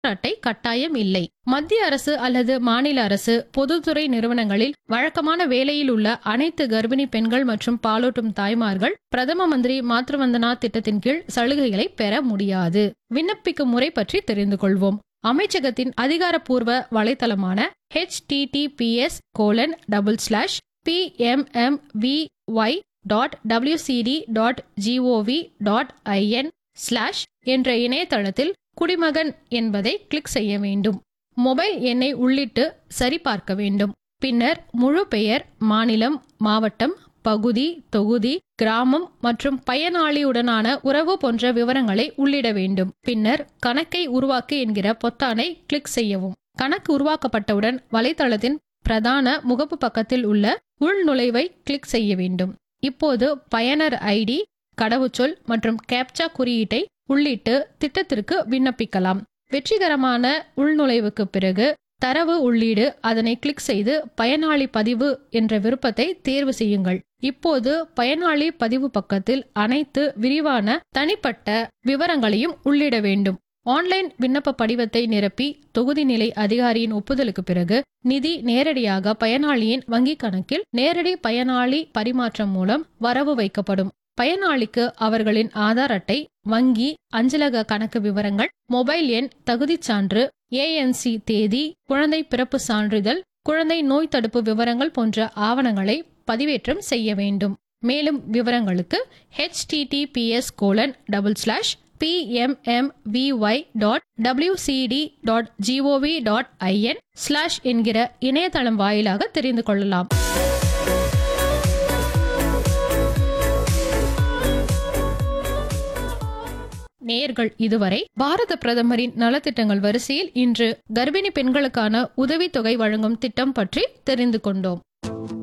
அட்டை கட்டாயம் இல்லை மத்திய அரசு அல்லது மாநில அரசு பொதுத்துறை நிறுவனங்களில் வழக்கமான வேலையில் உள்ள அனைத்து கர்ப்பிணி பெண்கள் மற்றும் பாலூட்டும் தாய்மார்கள் பிரதம மந்திரி மாத்ருவந்தனா திட்டத்தின் கீழ் சலுகைகளை பெற முடியாது விண்ணப்பிக்கும் முறை பற்றி தெரிந்து கொள்வோம் அமைச்சகத்தின் அதிகாரப்பூர்வ வலைத்தளமான https colon double slash PMMVY dot WCD dot GOV dot IN slash என்ற இணையதளத்தில் குடிமகன் என்பதை கிளிக் செய்ய வேண்டும் மொபைல் எண்ணை உள்ளிட்டு சரிபார்க்க வேண்டும் பின்னர் முழு பெயர் மாநிலம் மாவட்டம் பகுதி தொகுதி கிராமம் மற்றும் பயனாளியுடனான உறவு போன்ற விவரங்களை உள்ளிட வேண்டும் பின்னர் கணக்கை உருவாக்கு என்கிற பொத்தானை கிளிக் செய்யவும் கணக்கு உருவாக்கப்பட்டவுடன் வலைத்தளத்தின் பிரதான முகப்பு பக்கத்தில் உள்ள உள்நுழைவை கிளிக் செய்ய வேண்டும் இப்போது பயனர் ஐடி கடவுச்சொல் மற்றும் கேப்சா குறியீட்டை உள்ளிட்டு திட்டத்திற்கு விண்ணப்பிக்கலாம் வெற்றிகரமான உள்நுழைவுக்கு பிறகு தரவு உள்ளீடு அதனை கிளிக் செய்து பயனாளி பதிவு என்ற விருப்பத்தை தேர்வு செய்யுங்கள் இப்போது பயனாளி பதிவு பக்கத்தில் அனைத்து விரிவான தனிப்பட்ட விவரங்களையும் உள்ளிட வேண்டும் ஆன்லைன் விண்ணப்ப படிவத்தை நிரப்பி தொகுதி நிலை அதிகாரியின் ஒப்புதலுக்கு பிறகு நிதி நேரடியாக பயனாளியின் வங்கிக் கணக்கில் நேரடி பயனாளி பரிமாற்றம் மூலம் வரவு வைக்கப்படும் பயனாளிக்கு அவர்களின் ஆதார் அட்டை வங்கி அஞ்சலக கணக்கு விவரங்கள் மொபைல் எண் தகுதிச் சான்று ஏஎன்சி தேதி குழந்தை பிறப்பு சான்றிதழ் குழந்தை நோய் தடுப்பு விவரங்கள் போன்ற ஆவணங்களை பதிவேற்றம் செய்ய வேண்டும் மேலும் விவரங்களுக்கு https colon double slash PMMVY dot WCD dot GOV dot IN slash என்கிற இணையதளம் வாயிலாக தெரிந்து கொள்ளலாம் நேயர்கள் இதுவரை பாரத பிரதமரின் நலத்திட்டங்கள் வரிசையில் இன்று கர்ப்பிணி பெண்களுக்கான உதவித்தொகை வழங்கும் திட்டம் பற்றி தெரிந்து கொண்டோம்